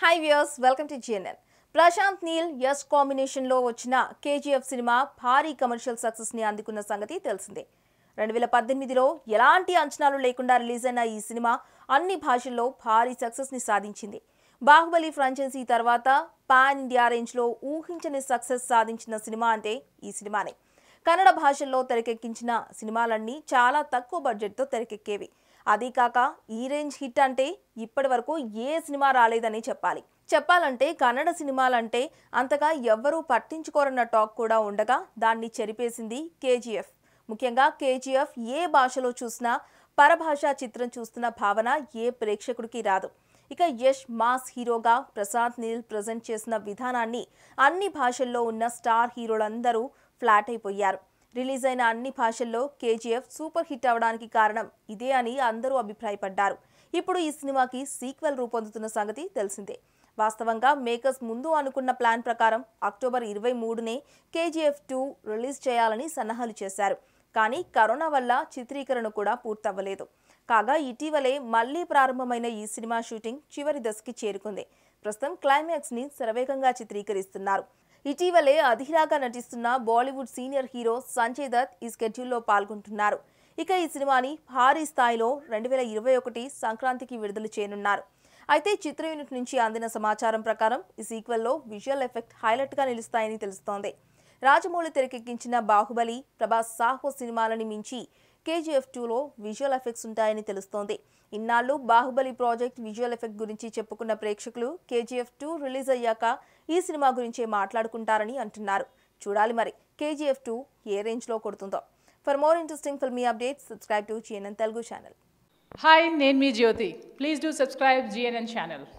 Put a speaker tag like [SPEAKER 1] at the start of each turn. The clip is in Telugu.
[SPEAKER 1] high viewers welcome to GNN Prashanth Neel Yash కాంబినేషన్లో వచ్చిన కేజీఎఫ్ సినిమా భారీ కమర్షియల్ సక్సెస్ని అందుకున్న సంగతి తెలిసిందే రెండు వేల పద్దెనిమిదిలో ఎలాంటి అంచనాలు లేకుండా రిలీజ్ అయిన ఈ సినిమా అన్ని భాషల్లో భారీ సక్సెస్ని సాధించింది బాహుబలి ఫ్రాంచైజీ తర్వాత పాన్ ఇండియా రేంజ్లో ఊహించని సక్సెస్ సాధించిన సినిమా అంటే ఈ సినిమానే కన్నడ భాషల్లో తెరకెక్కించిన సినిమాలన్నీ చాలా తక్కువ బడ్జెట్తో తెరకెక్కేవి అదీ కాక ఈ రేంజ్ హిట్ అంటే ఇప్పటి వరకు ఏ సినిమా రాలేదని చెప్పాలి చెప్పాలంటే కన్నడ సినిమాలంటే అంతగా ఎవ్వరూ పట్టించుకోరన్న టాక్ కూడా ఉండగా దాన్ని చెరిపేసింది కేజీఎఫ్ ముఖ్యంగా కేజీఎఫ్ ఏ భాషలో చూసినా పరభాషా చిత్రం చూస్తున్న భావన ఏ ప్రేక్షకుడికి రాదు ఇక యష్ మాస్ హీరోగా ప్రశాంత్ నీల్ ప్రజెంట్ చేసిన విధానాన్ని అన్ని భాషల్లో ఉన్న స్టార్ హీరోలందరూ ఫ్లాట్ అయిపోయారు రిలీజ్ అయిన అన్ని భాషల్లో కేజీఎఫ్ సూపర్ హిట్ అవడానికి కారణం ఇదే అని అందరూ అభిప్రాయపడ్డారు ఇప్పుడు ఈ సినిమాకి సీక్వెల్ రూపొందుతున్న సంగతి తెలిసిందే వాస్తవంగా మేకర్స్ ముందు అనుకున్న ప్లాన్ ప్రకారం అక్టోబర్ ఇరవై మూడునే కేజీఎఫ్ టూ రిలీజ్ చేయాలని సన్నాహాలు చేశారు కానీ కరోనా వల్ల చిత్రీకరణ కూడా పూర్తవ్వలేదు కాగా ఇటీవలే మళ్లీ ప్రారంభమైన ఈ సినిమా షూటింగ్ చివరి దశకి చేరుకుంది ప్రస్తుతం క్లైమాక్స్ ని శరవేగంగా చిత్రీకరిస్తున్నారు ఇటీవలే అధిరాగా నటిస్తున్న Bollywood senior hero Sanjay Dutt ఈ స్కెడ్యూల్లో పాల్గొంటున్నారు ఇక ఈ సినిమాని భారీ స్థాయిలో రెండు వేల ఇరవై ఒకటి సంక్రాంతికి విడుదల చేయనున్నారు అయితే చిత్ర యూనిట్ నుంచి అందిన సమాచారం ప్రకారం ఈ సీక్వెల్లో విజువల్ ఎఫెక్ట్ హైలైట్గా నిలుస్తాయని తెలుస్తోంది రాజమౌళి తెరకెక్కించిన బాహుబలి ప్రభాస్ సాహో సినిమాలని మించి కేజీఎఫ్ టూలో విజువల్ ఎఫెక్ట్స్ ఉంటాయని తెలుస్తోంది ఇన్నాళ్ళు బాహుబలి ప్రాజెక్ట్ విజువల్ ఎఫెక్ట్ గురించి చెప్పుకున్న ప్రేక్షకులు కేజీఎఫ్ టూ రిలీజ్ అయ్యాక ఈ సినిమా గురించే మాట్లాడుకుంటారని అంటున్నారు చూడాలి మరి కేజీఎఫ్ టూ ఏ రేంజ్లో కొడుతుందో for more interesting filmy updates subscribe to GNN Telugu channel
[SPEAKER 2] hi నేను మీ Jyothi please do subscribe GNN channel